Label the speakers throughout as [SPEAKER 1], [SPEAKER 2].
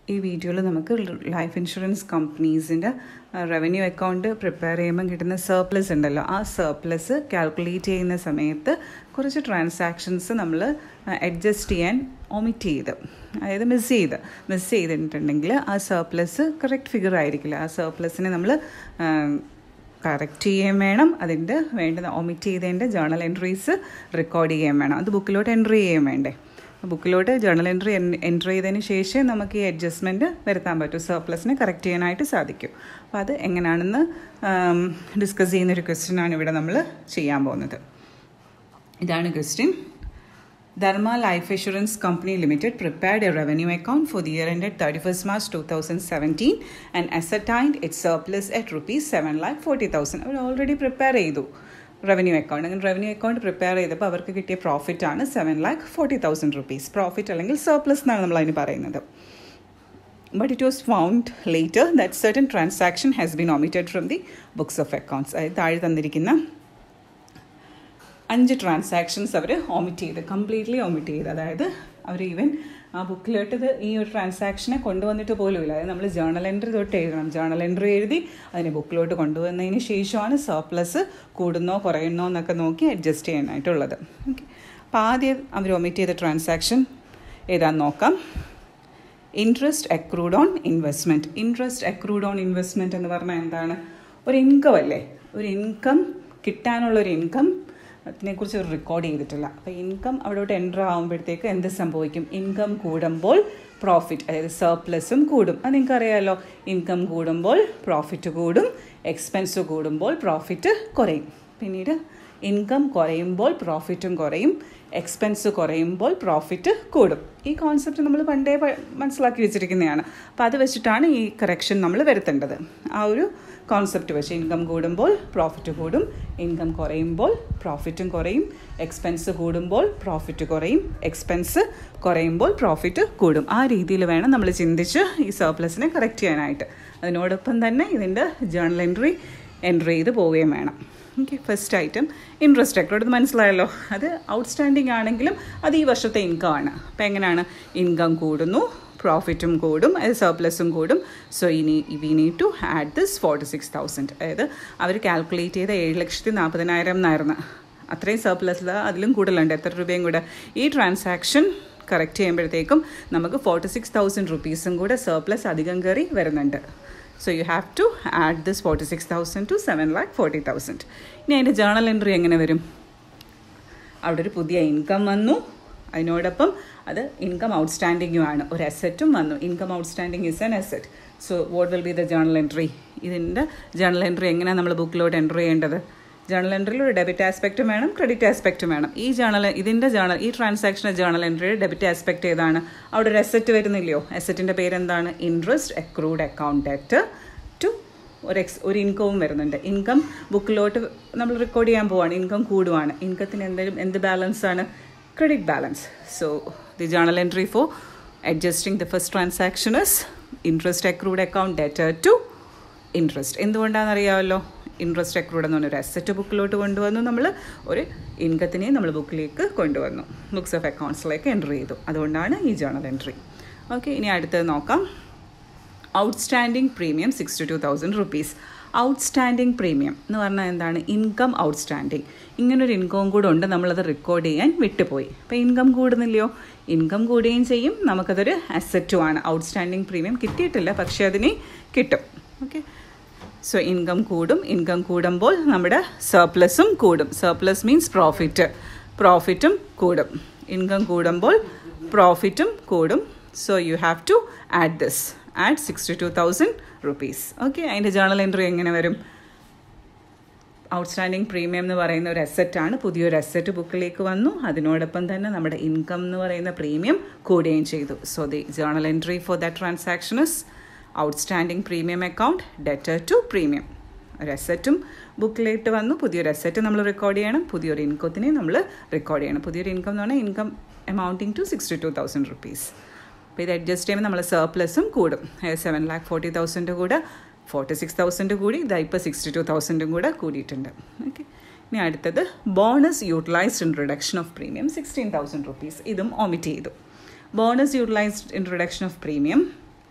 [SPEAKER 1] ഈ വീഡിയോയിൽ നമുക്ക് ലൈഫ് ഇൻഷുറൻസ് കമ്പനീസിൻ്റെ റവന്യൂ അക്കൗണ്ട് പ്രിപ്പയർ ചെയ്യുമ്പോൾ കിട്ടുന്ന സർപ്ലസ് ഉണ്ടല്ലോ ആ സർപ്ലസ് കാൽക്കുലേറ്റ് ചെയ്യുന്ന സമയത്ത് കുറച്ച് ട്രാൻസാക്ഷൻസ് നമ്മൾ അഡ്ജസ്റ്റ് ചെയ്യാൻ ഒമിറ്റ് ചെയ്ത് അതായത് മിസ് ചെയ്ത് മിസ് ചെയ്തിട്ടുണ്ടെങ്കിൽ ആ സർപ്ലസ് കറക്റ്റ് ഫിഗർ ആയിരിക്കില്ല ആ സർപ്ലസിനെ നമ്മൾ കറക്റ്റ് ചെയ്യുകയും വേണം അതിൻ്റെ വേണ്ടുന്ന ഒമിറ്റ് ചെയ്തതിൻ്റെ ജേണൽ എൻട്രീസ് റെക്കോർഡ് ചെയ്യുകയും വേണം അത് ബുക്കിലോട്ട് എൻട്രി ചെയ്യുകയും വേണ്ടേ ബുക്കിലോട്ട് ജേണൽ എൻട്രി എൻറ്റർ ചെയ്തതിന് ശേഷം നമുക്ക് ഈ അഡ്ജസ്റ്റ്മെൻറ്റ് വരുത്താൻ പറ്റും സർപ്ലസിനെ കറക്റ്റ് ചെയ്യാനായിട്ട് സാധിക്കും അപ്പോൾ അത് എങ്ങനെയാണെന്ന് ഡിസ്കസ് ചെയ്യുന്നൊരു ക്വസ്റ്റ്യനാണ് ഇവിടെ നമ്മൾ ചെയ്യാൻ പോകുന്നത് ഇതാണ് question Dharma life insurance company limited prepared a revenue account for the year ended thirty first March two thousand seventeen and ascertained it surplus at rupees seven lakh forty thousand അവർ ഓൾറെഡി പ്രിപ്പയർ ചെയ്തു revenue account അങ്ങനെ revenue account prepare ചെയ്തപ്പോൾ അവർക്ക് കിട്ടിയ profit ആണ് seven lakh forty thousand rupees profit അല്ലെങ്കിൽ surplus എന്നാണ് നമ്മൾ അതിന് പറയുന്നത് but it was found later that certain transaction has been omitted from the books of accounts അതായത് താഴെ തന്നിരിക്കുന്ന അഞ്ച് ട്രാൻസാക്ഷൻസ് അവർ ഒമിറ്റ് ചെയ്ത് കംപ്ലീറ്റ്ലി ഒമിറ്റ് ചെയ്ത് അതായത് അവർ ഈവൻ ആ ബുക്കിലോട്ട് ഇത് ഈ ഒരു ട്രാൻസാക്ഷനെ കൊണ്ടുവന്നിട്ട് പോലുമില്ല അതായത് നമ്മൾ ജേണൽ എൻട്രി തൊട്ട് എഴുതണം ജേണൽ എൻട്രി എഴുതി അതിനെ ബുക്കിലോട്ട് കൊണ്ടുവന്നതിന് ശേഷമാണ് സർപ്ലസ് കൂടുന്നോ കുറയുന്നോ എന്നൊക്കെ നോക്കി അഡ്ജസ്റ്റ് ചെയ്യാനായിട്ടുള്ളത് ഓക്കെ അപ്പോൾ ആദ്യം അവർ ഒമിറ്റ് ചെയ്ത ട്രാൻസാക്ഷൻ ഏതാന്ന് നോക്കാം interest accrued on investment interest accrued on investment എന്ന് പറഞ്ഞാൽ എന്താണ് ഒരു ഇൻകം അല്ലേ ഒരു ഇൻകം കിട്ടാനുള്ളൊരു ഇൻകം അതിനെക്കുറിച്ച് ഒരു റെക്കോർഡ് ചെയ്തിട്ടില്ല അപ്പോൾ ഇൻകം അവിടോട്ട് എൻ്റർ ആകുമ്പോഴത്തേക്ക് എന്ത് സംഭവിക്കും ഇൻകം കൂടുമ്പോൾ പ്രോഫിറ്റ് അതായത് സർപ്ലസും കൂടും അത് നിങ്ങൾക്ക് അറിയാമല്ലോ ഇൻകം കൂടുമ്പോൾ പ്രോഫിറ്റ് കൂടും എക്സ്പെൻസ് കൂടുമ്പോൾ പ്രോഫിറ്റ് കുറയും പിന്നീട് ഇൻകം കുറയുമ്പോൾ പ്രോഫിറ്റും കുറയും എക്സ്പെൻസ് കുറയുമ്പോൾ പ്രോഫിറ്റ് കൂടും ഈ കോൺസെപ്റ്റ് നമ്മൾ പണ്ടേ മനസ്സിലാക്കി വെച്ചിരിക്കുന്നതാണ് അപ്പോൾ അത് വെച്ചിട്ടാണ് ഈ കറക്ഷൻ നമ്മൾ വരുത്തേണ്ടത് ആ ഒരു കോൺസെപ്റ്റ് വെച്ച് ഇൻകം കൂടുമ്പോൾ പ്രോഫിറ്റ് കൂടും ഇൻകം കുറയുമ്പോൾ പ്രോഫിറ്റും കുറയും എക്സ്പെൻസ് കൂടുമ്പോൾ പ്രോഫിറ്റ് കുറയും എക്സ്പെൻസ് കുറയുമ്പോൾ പ്രോഫിറ്റ് കൂടും ആ രീതിയിൽ വേണം നമ്മൾ ചിന്തിച്ച് ഈ സർപ്ലസിനെ കറക്റ്റ് ചെയ്യാനായിട്ട് അതിനോടൊപ്പം തന്നെ ഇതിൻ്റെ ജേണൽ എൻട്രി എൻട്രി ചെയ്ത് പോവുകയും വേണം okay first item interest account ഇത് മനസ്സിലായല്ലോ അത് ഔട്ട്സ്റ്റാൻഡിങ് ആണെങ്കിലും അത് ഈ വർഷത്തെ ഇൻകം ആണ് അപ്പോൾ എങ്ങനെയാണ് ഇൻകം കൂടുന്നു പ്രോഫിറ്റും കൂടും അത് സർപ്ലസും കൂടും സോ ഇനി we need to add this forty six thousand അതായത് അവർ കാൽക്കുലേറ്റ് ചെയ്ത ഏഴ് ലക്ഷത്തി നാൽപ്പതിനായിരം എന്നായിരുന്നു അത്രയും സർപ്ലസിൽ അതിലും കൂടുതലുണ്ട് എത്ര രൂപയും കൂടെ ഈ ട്രാൻസാക്ഷൻ കറക്റ്റ് ചെയ്യുമ്പോഴത്തേക്കും നമുക്ക് ഫോർട്ടി സിക്സ് തൗസൻഡ് റുപ്പീസും കൂടെ സർപ്ലസ് അധികം കയറി വരുന്നുണ്ട് so you have to add this forty six thousand to seven lakh forty thousand ഇനി അതിൻ്റെ ജേണൽ എൻട്രി എങ്ങനെ വരും അവിടെ ഒരു പുതിയ ഇൻകം വന്നു അതിനോടൊപ്പം അത് ഇൻകം ഔട്ട്സ്റ്റാൻഡിങ്ങും ആണ് ഒരു അസറ്റും വന്നു income outstanding is an asset so what will be the journal entry ഇതിൻ്റെ ജേണൽ എൻട്രി എങ്ങനെയാണ് നമ്മൾ ബുക്കിലോട്ട് എൻ്റർ ചെയ്യേണ്ടത് ജേണൽ എൻട്രിയിൽ ഒരു ഡെബിറ്റ് ആസ്പെക്റ്റും വേണം ക്രെഡിറ്റ് ആസ്പെക്റ്റും വേണം ഈ ജേണൽ ഇതിൻ്റെ ജേണൽ ഈ ട്രാൻസാക്ഷൻ്റെ ജേണൽ എൻട്രിയുടെ ഡെബിറ്റ് ആസ്പെക്റ്റ് ഏതാണ് അവിടെ ഒരു അസറ്റ് വരുന്നില്ലയോ അസറ്റിൻ്റെ പേരെന്താണ് interest accrued account debt to ഒരു എക്സ് ഒരു ഇൻകവും വരുന്നുണ്ട് ഇൻകം ബുക്കിലോട്ട് നമ്മൾ റെക്കോർഡ് ചെയ്യാൻ പോവാണ് ഇൻകം കൂടുവാണ് ഇൻകത്തിന് എന്തെങ്കിലും എന്ത് ബാലൻസ് ആണ് credit balance so the journal entry for adjusting the first transaction is interest accrued account debt to interest എന്തുകൊണ്ടാണെന്ന് അറിയാമല്ലോ ഇൻട്രസ്റ്റ് അക്രൂഡ് എന്ന് പറഞ്ഞൊരു അസറ്റ് ബുക്കിലോട്ട് കൊണ്ടുവന്നു നമ്മൾ ഒരു ഇൻകത്തിനെ നമ്മൾ ബുക്കിലേക്ക് കൊണ്ടുവന്നു ബുക്സ് ഓഫ് അക്കൗണ്ട്സിലേക്ക് എൻട്രി ചെയ്തു അതുകൊണ്ടാണ് ഈ ജേണൽ എൻട്രി ഓക്കെ ഇനി അടുത്തത് നോക്കാം outstanding premium sixty two thousand rupees outstanding premium എന്ന് പറഞ്ഞാൽ എന്താണ് ഇൻകം ഔട്ട്സ്റ്റാൻഡിങ് ഇങ്ങനൊരു ഇൻകവും കൂടെ ഉണ്ട് നമ്മളത് റെക്കോർഡ് ചെയ്യാൻ വിട്ടുപോയി അപ്പോൾ ഇൻകം കൂടുന്നില്ലയോ ഇൻകം കൂടുകയും ചെയ്യും നമുക്കതൊരു അസറ്റുമാണ് ഔട്ട്സ്റ്റാൻഡിങ് പ്രീമിയം കിട്ടിയിട്ടില്ല പക്ഷേ അതിന് കിട്ടും ഓക്കെ സോ ഇൻകം കൂടും ഇൻകം കൂടുമ്പോൾ നമ്മുടെ സർപ്ലസും കൂടും സർപ്ലസ് മീൻസ് പ്രോഫിറ്റ് പ്രോഫിറ്റും കൂടും ഇൻകം കൂടുമ്പോൾ പ്രോഫിറ്റും കൂടും so you have to add this add sixty two thousand rupees okay അതിൻ്റെ ജേണൽ എൻട്രി എങ്ങനെ വരും ഔട്ട്സ്റ്റാൻഡിങ് പ്രീമിയം എന്ന് പറയുന്ന ഒരു അസറ്റാണ് പുതിയൊരു അസറ്റ് ബുക്കിലേക്ക് വന്നു അതിനോടൊപ്പം തന്നെ നമ്മുടെ ഇൻകം എന്ന് പറയുന്ന പ്രീമിയം കൂടുകയും ചെയ്തു so the journal entry for that transaction is outstanding premium account debtor to premium ഒരു അസറ്റും ബുക്കിലേക്ക് വന്നു പുതിയൊരു അസറ്റ് നമ്മൾ റെക്കോർഡ് ചെയ്യണം പുതിയൊരു ഇൻകത്തിനെ നമ്മൾ റെക്കോർഡ് ചെയ്യണം പുതിയൊരു ഇൻകം എന്ന് പറഞ്ഞാൽ income amounting to sixty two thousand rupees അപ്പോൾ ഇത് അഡ്ജസ്റ്റ് ചെയ്യുമ്പോൾ നമ്മൾ സർപ്ലസും കൂടും സെവൻ ലാക്ക് ഫോർട്ടി തൗസൻഡ് കൂടെ ഫോർട്ടി സിക്സ് തൗസൻഡ് കൂടി ഇതാ ഇപ്പോൾ സിക്സ്റ്റി ടു തൗസൻഡും കൂടെ കൂടിയിട്ടുണ്ട് ഓക്കെ ഇനി അടുത്തത് bonus utilised in reduction of premium sixteen thousand rupees ഇതും ഒമിറ്റ് ചെയ്തു bonus utilised in reduction of premium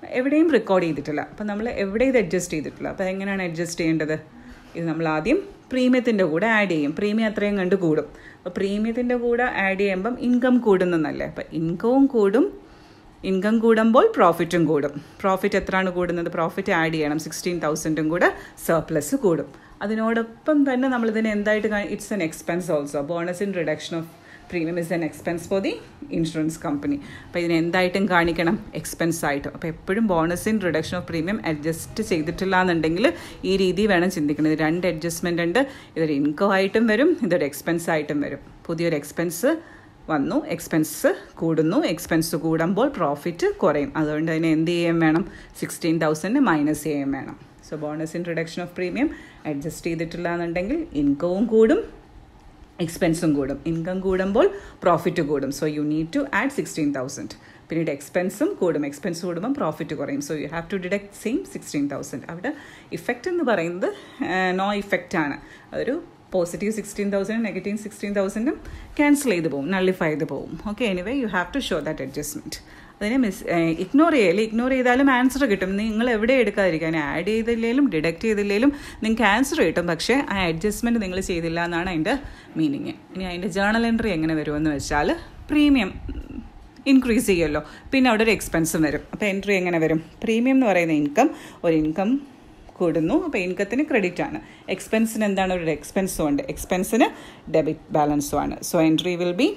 [SPEAKER 1] എവിടെയും റെക്കോർഡ് ചെയ്തിട്ടില്ല അപ്പം നമ്മൾ എവിടെ ഇത് അഡ്ജസ്റ്റ് ചെയ്തിട്ടില്ല അപ്പോൾ എങ്ങനെയാണ് അഡ്ജസ്റ്റ് ചെയ്യേണ്ടത് ഇത് നമ്മൾ ആദ്യം പ്രീമിയത്തിൻ്റെ കൂടെ ആഡ് ചെയ്യും പ്രീമിയം അത്രയും കണ്ട് കൂടും അപ്പോൾ പ്രീമിയത്തിൻ്റെ കൂടെ ആഡ് ചെയ്യുമ്പം ഇൻകം കൂടുന്നല്ലേ അപ്പോൾ ഇൻകവും കൂടും ഇൻകം കൂടുമ്പോൾ പ്രോഫിറ്റും കൂടും പ്രോഫിറ്റ് എത്രയാണ് കൂടുന്നത് പ്രോഫിറ്റ് ആഡ് ചെയ്യണം സിക്സ്റ്റീൻ തൗസൻഡും കൂടെ സർപ്ലസ് കൂടും അതിനോടൊപ്പം തന്നെ നമ്മളിതിനെ എന്തായിട്ട് it's an expense also bonus in reduction of premium is an expense for the insurance company അപ്പോൾ ഇതിനെ എന്തായിട്ടും കാണിക്കണം എക്സ്പെൻസ് ആയിട്ടും അപ്പോൾ എപ്പോഴും bonus in reduction of premium adjust ചെയ്തിട്ടില്ല എന്നുണ്ടെങ്കിൽ ഈ രീതി വേണം ചിന്തിക്കണം ഇത് രണ്ട് അഡ്ജസ്റ്റ്മെൻ്റ് ഉണ്ട് ഇതൊരു ഇൻകം ആയിട്ടും വരും ഇതൊരു എക്സ്പെൻസ് ആയിട്ടും വരും പുതിയൊരു എക്സ്പെൻസ് വന്നു എക്സ്പെൻസ് കൂടുന്നു എക്സ്പെൻസ് കൂടുമ്പോൾ പ്രോഫിറ്റ് കുറയും അതുകൊണ്ട് അതിനെ എന്ത് ചെയ്യാൻ വേണം സിക്സ്റ്റീൻ തൗസൻഡ് മൈനസ് ചെയ്യാൻ വേണം so bonus in reduction of premium adjust ചെയ്തിട്ടില്ല എന്നുണ്ടെങ്കിൽ ഇൻകവും കൂടും എക്സ്പെൻസും കൂടും ഇൻകം കൂടുമ്പോൾ പ്രോഫിറ്റ് കൂടും so you need to add sixteen thousand പിന്നീട് എക്സ്പെൻസും കൂടും എക്സ്പെൻസ് കൂടുമ്പോൾ പ്രോഫിറ്റ് കുറയും so you have to deduct same sixteen thousand അവിടെ ഇഫക്റ്റ് എന്ന് പറയുന്നത് നോ ഇഫക്റ്റ് ആണ് അതൊരു positive sixteen thousand negative sixteen തൗസൻഡും ക്യാൻസൽ ചെയ്ത് പോകും നള്ളിഫൈ ചെയ്ത് പോകും okay anyway you have to show that adjustment അതിനെ മിസ് ഇഗ്നോർ ചെയ്യല്ലേ ഇഗ്നോർ ചെയ്താലും ആൻസർ കിട്ടും നിങ്ങൾ എവിടെ എടുക്കാതിരിക്കാൻ ആഡ് ചെയ്തില്ലെങ്കിലും ഡിഡക്റ്റ് ചെയ്തില്ലെങ്കിലും നിങ്ങൾക്ക് ആൻസർ കിട്ടും പക്ഷേ ആ അഡ്ജസ്റ്റ്മെൻറ്റ് നിങ്ങൾ ചെയ്തില്ല എന്നാണ് അതിൻ്റെ മീനിങ് ഇനി അതിൻ്റെ ജേണൽ എൻട്രി എങ്ങനെ വരുമെന്ന് വെച്ചാൽ പ്രീമിയം ഇൻക്രീസ് ചെയ്യുമല്ലോ പിന്നെ അവിടെ ഒരു എക്സ്പെൻസും വരും അപ്പോൾ എൻട്രി എങ്ങനെ വരും പ്രീമിയം എന്ന് പറയുന്ന ഇൻകം ഒരു ഇൻകം കൂടുന്നു അപ്പോൾ ഇൻകത്തിന് ക്രെഡിറ്റ് ആണ് എക്സ്പെൻസിന് എന്താണ് ഒരു എക്സ്പെൻസും ഉണ്ട് എക്സ്പെൻസിന് ഡെബിറ്റ് ബാലൻസും ആണ് so entry will be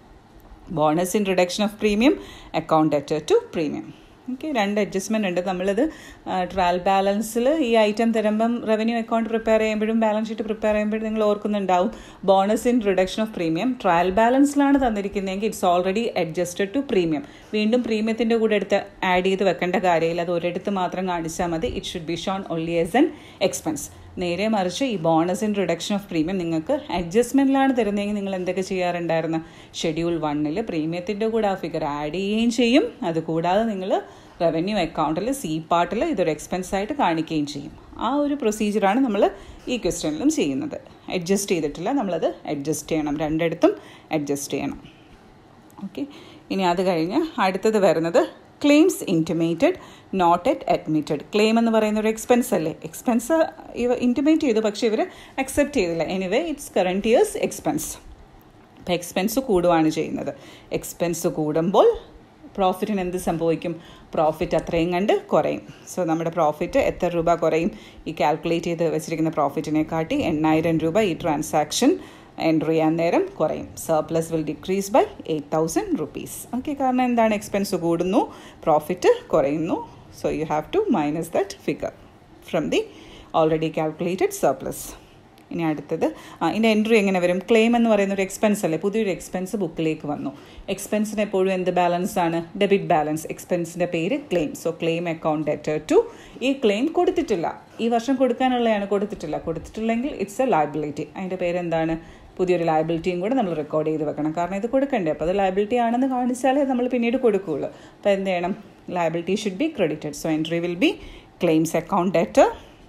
[SPEAKER 1] bonus in reduction of premium account debtor to premium okay രണ്ട് അഡ്ജസ്റ്റ്മെൻ്റ് ഉണ്ട് നമ്മളിത് ട്രയൽ ബാലൻസിൽ ഈ ഐറ്റം തരുമ്പം റവന്യൂ അക്കൗണ്ട് പ്രിപ്പയർ ചെയ്യുമ്പോഴും ബാലൻസ് ഷീറ്റ് പ്രിപ്പയർ ചെയ്യുമ്പോഴും നിങ്ങൾ ഓർക്കുന്നുണ്ടാവും bonus in reduction of premium trial ബാലൻസിലാണ് തന്നിരിക്കുന്നതെങ്കിൽ it's already adjusted to premium വീണ്ടും പ്രീമിയത്തിൻ്റെ കൂടെ എടുത്ത് ആഡ് ചെയ്ത് വെക്കേണ്ട കാര്യമില്ല അത് ഒരിടത്ത് മാത്രം കാണിച്ചാൽ മതി it should be shown only as an expense നേരെ മറിച്ച് ഈ bonus in reduction of premium നിങ്ങൾക്ക് അഡ്ജസ്റ്റ്മെൻറ്റിലാണ് തരുന്നതെങ്കിൽ നിങ്ങൾ എന്തൊക്കെ ചെയ്യാറുണ്ടായിരുന്നു ഷെഡ്യൂൾ വണ്ണിൽ പ്രീമിയത്തിൻ്റെ കൂടെ ആ ഫിഗർ ആഡ് ചെയ്യുകയും ചെയ്യും അതുകൂടാതെ നിങ്ങൾ റവന്യൂ അക്കൗണ്ടിൽ സി പാർട്ടിൽ ഇതൊരു എക്സ്പെൻസ് ആയിട്ട് കാണിക്കുകയും ചെയ്യും ആ ഒരു പ്രൊസീജിയറാണ് നമ്മൾ ഈ ക്വസ്റ്റ്യനിലും ചെയ്യുന്നത് അഡ്ജസ്റ്റ് ചെയ്തിട്ടില്ല നമ്മളത് അഡ്ജസ്റ്റ് ചെയ്യണം രണ്ടിടത്തും അഡ്ജസ്റ്റ് ചെയ്യണം ഓക്കെ ഇനി അത് കഴിഞ്ഞ് അടുത്തത് വരുന്നത് claims intimated not yet admitted claim എന്ന് പറയുന്ന ഒരു എക്സ്പെൻസ് അല്ലേ എക്സ്പെൻസ് ഇവ ഇൻറ്റിമേറ്റ് ചെയ്തു പക്ഷേ ഇവർ അക്സെപ്റ്റ് ചെയ്തില്ല anyway it's current year's expense അപ്പോൾ എക്സ്പെൻസ് കൂടുകയാണ് ചെയ്യുന്നത് എക്സ്പെൻസ് കൂടുമ്പോൾ പ്രോഫിറ്റിന് എന്ത് സംഭവിക്കും പ്രോഫിറ്റ് അത്രയും കണ്ട് കുറയും സോ നമ്മുടെ പ്രോഫിറ്റ് എത്ര രൂപ കുറയും ഈ കാൽക്കുലേറ്റ് ചെയ്ത് വെച്ചിരിക്കുന്ന പ്രോഫിറ്റിനെ കാട്ടി എണ്ണായിരം രൂപ ഈ ട്രാൻസാക്ഷൻ എൻട്രി ചെയ്യാൻ നേരം കുറയും surplus will decrease by eight thousand rupees okay കാരണം എന്താണ് എക്സ്പെൻസ് കൂടുന്നു പ്രോഫിറ്റ് കുറയുന്നു so you have to minus that figure from the already calculated surplus ഇനി അടുത്തത് ആ ഇതിൻ്റെ എൻട്രി എങ്ങനെ വരും ക്ലെയിം എന്ന് പറയുന്ന ഒരു എക്സ്പെൻസ് അല്ലേ പുതിയൊരു എക്സ്പെൻസ് ബുക്കിലേക്ക് വന്നു എക്സ്പെൻസിന് എപ്പോഴും എന്ത് ബാലൻസ് ആണ് ഡെബിറ്റ് ബാലൻസ് എക്സ്പെൻസിൻ്റെ പേര് claim so claim account debtor to ഈ ക്ലെയിം കൊടുത്തിട്ടില്ല ഈ വർഷം കൊടുക്കാനുള്ളതാണ് കൊടുത്തിട്ടില്ല കൊടുത്തിട്ടില്ലെങ്കിൽ ഇറ്റ്സ് എ ലയബിലിറ്റി അതിൻ്റെ പേരെന്താണ് പുതിയൊരു ലയബിലിറ്റിയും കൂടെ നമ്മൾ റെക്കോർഡ് ചെയ്ത് വെക്കണം കാരണം ഇത് കൊടുക്കണ്ടേ അപ്പോൾ അത് ലയബിലിറ്റി ആണെന്ന് കാണിച്ചാലേ നമ്മൾ പിന്നീട് കൊടുക്കുകയുള്ളൂ അപ്പോൾ എന്ത് ചെയ്യണം liability should be credited so entry will be claims account debtor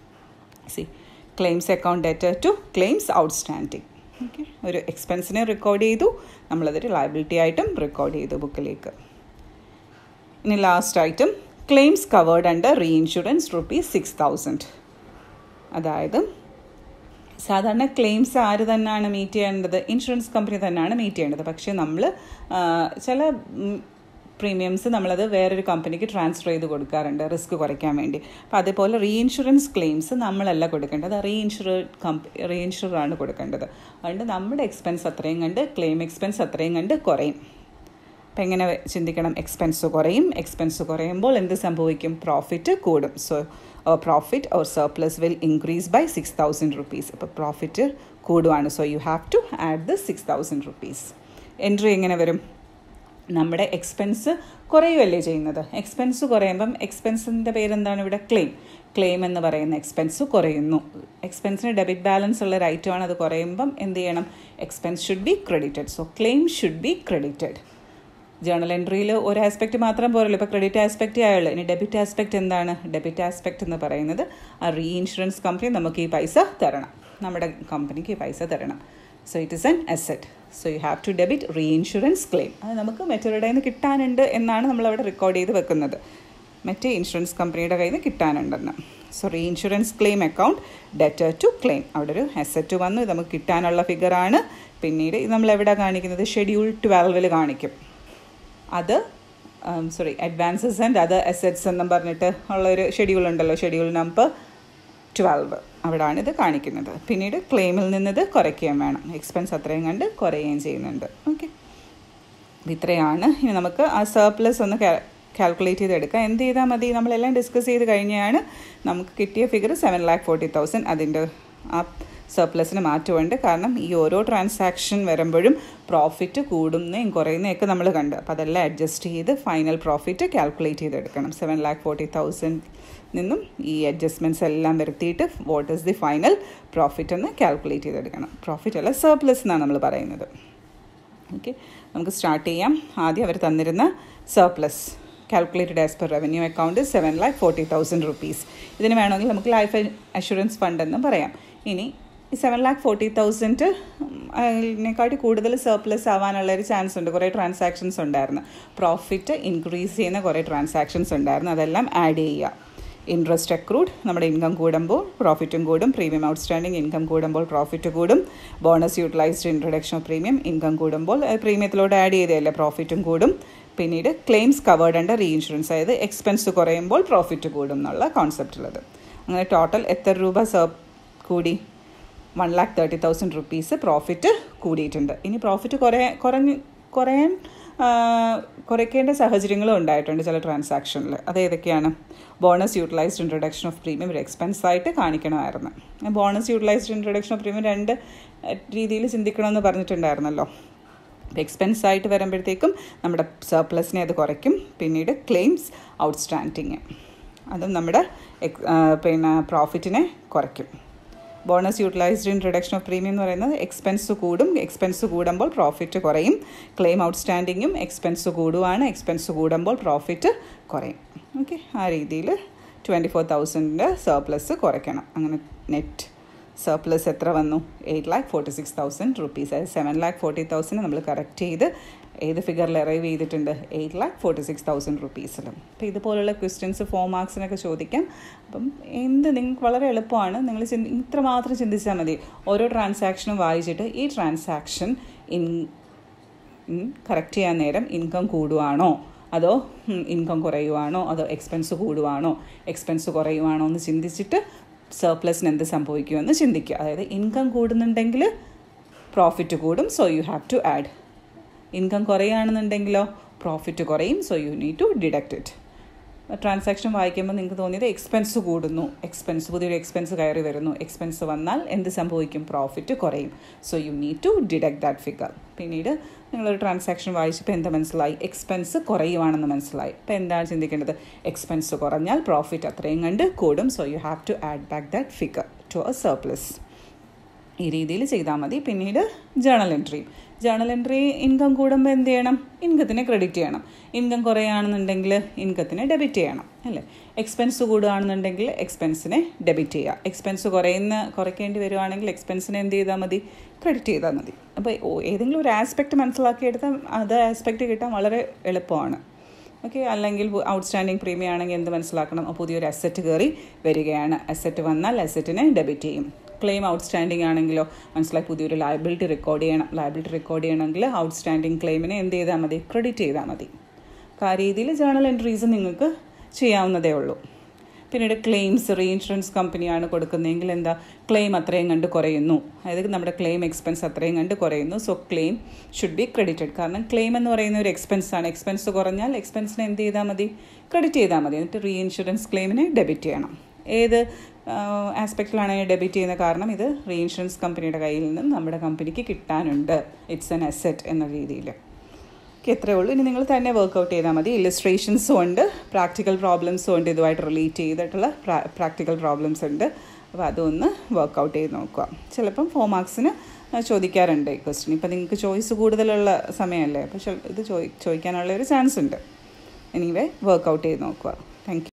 [SPEAKER 1] സി claims account debtor to claims outstanding okay ഒരു എക്സ്പെൻസിനെ റെക്കോർഡ് ചെയ്തു നമ്മളതൊരു ലയബിലിറ്റി ആയിട്ടും റെക്കോർഡ് ചെയ്തു ബുക്കിലേക്ക് ഇനി last item claims covered under reinsurance rupees six thousand അതായത് സാധാരണ ക്ലെയിംസ് ആര് തന്നെയാണ് മീറ്റ് ചെയ്യേണ്ടത് ഇൻഷുറൻസ് കമ്പനി തന്നെയാണ് മീറ്റ് ചെയ്യേണ്ടത് പക്ഷേ നമ്മൾ ചില പ്രീമിയംസ് നമ്മളത് വേറൊരു കമ്പനിക്ക് ട്രാൻസ്ഫർ ചെയ്ത് കൊടുക്കാറുണ്ട് റിസ്ക് കുറയ്ക്കാൻ വേണ്ടി അപ്പോൾ അതേപോലെ റീ ഇൻഷുറൻസ് ക്ലെയിംസ് നമ്മളല്ല കൊടുക്കേണ്ടത് റീ ഇൻഷുറർ കമ്പ റീ ഇൻഷുറാണ് കൊടുക്കേണ്ടത് അതുകൊണ്ട് നമ്മുടെ എക്സ്പെൻസ് അത്രയും കണ്ട് ക്ലെയിം എക്സ്പെൻസ് അത്രയും കണ്ട് കുറയും അപ്പം എങ്ങനെ ചിന്തിക്കണം എക്സ്പെൻസ് കുറയും എക്സ്പെൻസ് കുറയുമ്പോൾ എന്ത് സംഭവിക്കും പ്രോഫിറ്റ് കൂടും so profit or surplus will increase by six thousand rupees അപ്പോൾ പ്രോഫിറ്റ് കൂടുവാണ് so you have to add the six thousand rupees entry എങ്ങനെ വരും നമ്മുടെ എക്സ്പെൻസ് കുറയുമല്ലേ ചെയ്യുന്നത് എക്സ്പെൻസ് കുറയുമ്പം എക്സ്പെൻസിൻ്റെ പേരെന്താണ് ഇവിടെ ക്ലെയിം ക്ലെയിം എന്ന് പറയുന്ന എക്സ്പെൻസ് കുറയുന്നു എക്സ്പെൻസിന് ഡെബിറ്റ് ബാലൻസ് ഉള്ള ഒരു ഐറ്റമാണ് അത് കുറയുമ്പം എന്ത് ചെയ്യണം expense should be credited so claim should be credited journal എൻട്രിയിൽ ഒരു ആസ്പെക്റ്റ് മാത്രം പോരല്ലോ ഇപ്പോൾ ക്രെഡിറ്റ് ആസ്പെക്റ്റ് ആയുള്ളൂ ഇനി ഡെബിറ്റ് ആസ്പെക്റ്റ് എന്താണ് ഡെബിറ്റ് ആസ്പെക്റ്റ് എന്ന് പറയുന്നത് ആ റീ ഇൻഷുറൻസ് കമ്പനി നമുക്ക് ഈ പൈസ തരണം നമ്മുടെ കമ്പനിക്ക് ഈ പൈസ തരണം so it is an asset so you have to debit reinsurance claim അത് നമുക്ക് മറ്റൊരുടെ നിന്ന് കിട്ടാനുണ്ട് എന്നാണ് നമ്മളവിടെ റെക്കോർഡ് ചെയ്ത് വെക്കുന്നത് മറ്റേ ഇൻഷുറൻസ് കമ്പനിയുടെ കയ്യിൽ നിന്ന് കിട്ടാനുണ്ടെന്ന് so reinsurance claim account debtor to claim അവിടെ ഒരു അസറ്റ് വന്നു ഇത് നമുക്ക് കിട്ടാനുള്ള ഫിഗറാണ് പിന്നീട് ഇത് നമ്മൾ എവിടെ കാണിക്കുന്നത് ഷെഡ്യൂൾ ട്വൽവിൽ കാണിക്കും അത് sorry advances and other assets എന്നും പറഞ്ഞിട്ട് ഉള്ളൊരു ഷെഡ്യൂൾ ഉണ്ടല്ലോ ഷെഡ്യൂൾ നമ്പർ ട്വൽവ് അവിടാണ് ഇത് കാണിക്കുന്നത് പിന്നീട് ക്ലെയിമിൽ നിന്നത് കുറയ്ക്കുകയും വേണം എക്സ്പെൻസ് അത്രയും കണ്ട് കുറയുകയും ചെയ്യുന്നുണ്ട് ഓക്കെ ഇത്രയാണ് ഇനി നമുക്ക് ആ സർപ്ലസ് ഒന്ന് കാൽക്കുലേറ്റ് ചെയ്തെടുക്കാം എന്ത് ചെയ്താൽ മതി നമ്മളെല്ലാം ഡിസ്കസ് ചെയ്ത് കഴിഞ്ഞാണ് നമുക്ക് കിട്ടിയ figure seven lakh forty thousand അതിൻ്റെ ആ സർപ്ലസിന് മാറ്റമുണ്ട് കാരണം ഈ ഓരോ ട്രാൻസാക്ഷൻ വരുമ്പോഴും പ്രോഫിറ്റ് കൂടുന്നതും കുറയുന്നതൊക്കെ നമ്മൾ കണ്ട് അപ്പോൾ അതെല്ലാം അഡ്ജസ്റ്റ് ചെയ്ത് ഫൈനൽ പ്രോഫിറ്റ് കാൽക്കുലേറ്റ് ചെയ്തെടുക്കണം സെവൻ ലാക്ക് ഫോർട്ടി തൗസൻഡ് നിന്നും ഈ അഡ്ജസ്റ്റ്മെൻറ്റ്സ് എല്ലാം വരുത്തിയിട്ട് what is the final profit എന്ന് കാൽക്കുലേറ്റ് ചെയ്തെടുക്കണം പ്രോഫിറ്റ് അല്ല സർപ്ലസ് എന്നാണ് നമ്മൾ പറയുന്നത് ഓക്കെ നമുക്ക് സ്റ്റാർട്ട് ചെയ്യാം ആദ്യം അവർ തന്നിരുന്ന surplus calculated as per revenue account seven lakh forty thousand rupees ഇതിന് വേണമെങ്കിൽ നമുക്ക് ലൈഫ് അഷുറൻസ് ഫണ്ട് എന്ന് പറയാം ഇനി ഈ സെവൻ ലാക്ക് ഫോർട്ടി തൗസൻഡ് അതിനെക്കാട്ടി കൂടുതൽ സർപ്ലസ് ആവാനുള്ള ഒരു ചാൻസ് ഉണ്ട് കുറേ ട്രാൻസാക്ഷൻസ് ഉണ്ടായിരുന്നു പ്രോഫിറ്റ് ഇൻക്രീസ് ചെയ്യുന്ന കുറേ ട്രാൻസാക്ഷൻസ് ഉണ്ടായിരുന്നു അതെല്ലാം ആഡ് ചെയ്യുക ഇൻട്രസ്റ്റ് അക്രൂഡ് നമ്മുടെ ഇൻകം കൂടുമ്പോൾ പ്രോഫിറ്റും കൂടും പ്രീമിയം ഔട്ട്സ്റ്റാൻഡിങ് ഇൻകം കൂടുമ്പോൾ പ്രോഫിറ്റ് കൂടും bonus utilised introduction of premium income കൂടുമ്പോൾ പ്രീമിയത്തിലോട്ട് ആഡ് ചെയ്തതല്ലേ പ്രോഫിറ്റും കൂടും പിന്നീട് claims covered under reinsurance അതായത് എക്സ്പെൻസ് കുറയുമ്പോൾ പ്രോഫിറ്റ് കൂടും എന്നുള്ള കോൺസെപ്റ്റ് ഉള്ളത് അങ്ങനെ ടോട്ടൽ എത്ര രൂപ സർ കൂടി one lakh thirty thousand rupees profit കൂടിയിട്ടുണ്ട് ഇനി പ്രോഫിറ്റ് കുറേ കുറഞ്ഞ് കുറയാൻ കുറയ്ക്കേണ്ട സാഹചര്യങ്ങളും ഉണ്ടായിട്ടുണ്ട് ചില ട്രാൻസാക്ഷനിൽ അത് ഏതൊക്കെയാണ് bonus utilised introduction of premium ഒരു എക്സ്പെൻസ് ആയിട്ട് കാണിക്കണമായിരുന്നു bonus utilised introduction of premium രണ്ട് രീതിയിൽ ചിന്തിക്കണമെന്ന് പറഞ്ഞിട്ടുണ്ടായിരുന്നല്ലോ എക്സ്പെൻസ് ആയിട്ട് വരുമ്പോഴത്തേക്കും നമ്മുടെ സർപ്ലസിനെ അത് കുറയ്ക്കും പിന്നീട് ക്ലെയിംസ് ഔട്ട്സ്റ്റാൻഡിങ് അതും നമ്മുടെ പിന്നെ പ്രോഫിറ്റിനെ കുറയ്ക്കും bonus utilised in reduction of premium എന്ന് പറയുന്നത് എക്സ്പെൻസ് കൂടും എക്സ്പെൻസ് കൂടുമ്പോൾ പ്രോഫിറ്റ് കുറയും ക്ലെയിം ഔട്ട്സ്റ്റാൻഡിങ്ങും എക്സ്പെൻസ് കൂടുവാണ് എക്സ്പെൻസ് കൂടുമ്പോൾ പ്രോഫിറ്റ് കുറയും ഓക്കെ ആ രീതിയിൽ ട്വൻറ്റി ഫോർ തൗസൻഡിൻ്റെ സർപ്ലസ് കുറയ്ക്കണം അങ്ങനെ നെറ്റ് സർപ്ലസ് എത്ര വന്നു eight lakh forty six thousand rupees അതായത് സെവൻ ലാക്ക് ഫോർട്ടി തൗസൻഡ് നമ്മൾ കറക്റ്റ് ചെയ്ത് ഏത് ഫിഗറിൽ അറൈവ് ചെയ്തിട്ടുണ്ട് eight lakh forty six thousand റുപ്പീസിലും അപ്പോൾ ഇതുപോലുള്ള ക്വസ്റ്റ്യൻസ് ഫോർ മാർക്സിനൊക്കെ ചോദിക്കാം അപ്പം എന്ത് നിങ്ങൾക്ക് വളരെ എളുപ്പമാണ് നിങ്ങൾ ചിന്തി ഇത്ര മാത്രം ചിന്തിച്ചാൽ മതി ഓരോ ട്രാൻസാക്ഷനും വായിച്ചിട്ട് ഈ ട്രാൻസാക്ഷൻ ഇൻ കറക്റ്റ് ചെയ്യാൻ നേരം ഇൻകം കൂടുവാണോ അതോ ഇൻകം കുറയുവാണോ അതോ എക്സ്പെൻസ് കൂടുവാണോ എക്സ്പെൻസ് കുറയുവാണോ എന്ന് ചിന്തിച്ചിട്ട് സർപ്ലസിന് എന്ത് സംഭവിക്കുമെന്ന് ചിന്തിക്കുക അതായത് ഇൻകം കൂടുന്നുണ്ടെങ്കിൽ പ്രോഫിറ്റ് കൂടും so you have to add income കുറയുകയാണെന്നുണ്ടെങ്കിലോ പ്രോഫിറ്റ് കുറയും so you need to deduct it transaction വായിക്കുമ്പോൾ നിങ്ങൾക്ക് തോന്നിയത് എക്സ്പെൻസ് കൂടുന്നു എക്സ്പെൻസ് പുതിയൊരു എക്സ്പെൻസ് കയറി വരുന്നു എക്സ്പെൻസ് വന്നാൽ എന്ത് സംഭവിക്കും പ്രോഫിറ്റ് കുറയും so you need to deduct that figure പിന്നീട് നിങ്ങളൊരു ട്രാൻസാക്ഷൻ വായിച്ചപ്പോൾ എന്താ മനസ്സിലായി എക്സ്പെൻസ് കുറയുവാണെന്ന് മനസ്സിലായി അപ്പോൾ എന്താണ് ചിന്തിക്കേണ്ടത് എക്സ്പെൻസ് കുറഞ്ഞാൽ പ്രോഫിറ്റ് അത്രയും കണ്ട് കൂടും so you have to add back that figure to a surplus ഈ രീതിയിൽ ചെയ്താൽ മതി പിന്നീട് journal entry journal entry income കൂടുമ്പോൾ എന്ത് ചെയ്യണം ഇൻകത്തിനെ ക്രെഡിറ്റ് ചെയ്യണം ഇൻകം കുറയുകയാണെന്നുണ്ടെങ്കിൽ ഇൻകത്തിനെ ഡെബിറ്റ് ചെയ്യണം അല്ലേ എക്സ്പെൻസ് കൂടുകയാണെന്നുണ്ടെങ്കിൽ എക്സ്പെൻസിനെ ഡെബിറ്റ് ചെയ്യുക എക്സ്പെൻസ് കുറയുന്ന കുറയ്ക്കേണ്ടി വരുവാണെങ്കിൽ എക്സ്പെൻസിനെ എന്ത് ചെയ്താൽ മതി ക്രെഡിറ്റ് ചെയ്താൽ മതി അപ്പോൾ ഏതെങ്കിലും ഒരു ആസ്പെക്റ്റ് മനസ്സിലാക്കിയെടുത്താൽ അത് ആസ്പെക്റ്റ് കിട്ടാൻ വളരെ എളുപ്പമാണ് ഓക്കെ അല്ലെങ്കിൽ ഔട്ട്സ്റ്റാൻഡിങ് പ്രീമിയം ആണെങ്കിൽ എന്ത് മനസ്സിലാക്കണം പുതിയൊരു അസറ്റ് കയറി വരികയാണ് അസറ്റ് വന്നാൽ അസറ്റിനെ ഡെബിറ്റ് ചെയ്യും ക്ലെയിം ഔട്ട്സ്റ്റാൻഡിങ് ആണെങ്കിലോ മനസ്സിലായി പുതിയൊരു ലയബിലിറ്റി റെക്കോർഡ് ചെയ്യണം ലയബിലിറ്റി റെക്കോർഡ് ചെയ്യണമെങ്കിൽ ഔട്ട്സ്റ്റാൻഡിങ് ക്ലെയിമിനെ എന്ത് ചെയ്താൽ മതി ക്രെഡിറ്റ് ചെയ്താൽ മതി ആ രീതിയിൽ ജേണൽ എൻട്രീസ് നിങ്ങൾക്ക് ചെയ്യാവുന്നതേ ഉള്ളൂ പിന്നീട് ക്ലെയിംസ് റീ ഇൻഷുറൻസ് കമ്പനിയാണ് കൊടുക്കുന്നതെങ്കിൽ എന്താ ക്ലെയിം അത്രയും കണ്ട് കുറയുന്നു അതായത് നമ്മുടെ ക്ലെയിം എക്സ്പെൻസ് അത്രയും കണ്ട് കുറയുന്നു so claim should be credited കാരണം ക്ലെയിം എന്ന് പറയുന്ന ഒരു എക്സ്പെൻസ് ആണ് എക്സ്പെൻസ് കുറഞ്ഞാൽ എക്സ്പെൻസിനെ എന്ത് ചെയ്താൽ മതി ക്രെഡിറ്റ് ചെയ്താൽ മതി എന്നിട്ട് റീ ഇൻഷുറൻസ് ക്ലെയിമിനെ ഡെബിറ്റ് ചെയ്യണം ഏത് ആസ്പെക്റ്റിലാണ് ഡെബിറ്റ് ചെയ്യുന്ന കാരണം ഇത് റീ ഇൻഷുറൻസ് കമ്പനിയുടെ കയ്യിൽ നിന്ന് നമ്മുടെ കമ്പനിക്ക് കിട്ടാനുണ്ട് ഇറ്റ്സ് എൻ അസെറ്റ് എന്ന രീതിയിൽ ഇത്രയേ ഉള്ളൂ ഇനി നിങ്ങൾ തന്നെ വർക്കൗട്ട് ചെയ്താൽ മതി ഇല്ലസ്ട്രേഷൻസും ഉണ്ട് പ്രാക്ടിക്കൽ പ്രോബ്ലംസും ഉണ്ട് ഇതുമായിട്ട് റിലേറ്റ് ചെയ്തിട്ടുള്ള പ്രാക്ടിക്കൽ പ്രോബ്ലംസ് ഉണ്ട് അപ്പോൾ അതൊന്ന് വർക്കൗട്ട് ചെയ്ത് നോക്കുക ചിലപ്പം ഫോർ മാർക്സിന് ചോദിക്കാറുണ്ട് ഈ ക്വസ്റ്റ്യൻ ഇപ്പം നിങ്ങൾക്ക് ചോയ്സ് കൂടുതലുള്ള സമയമല്ലേ അപ്പോൾ ഇത് ചോദിക്കാനുള്ള ഒരു ചാൻസ് ഉണ്ട് എനിവേ വർക്കൗട്ട് ചെയ്ത് നോക്കുക താങ്ക്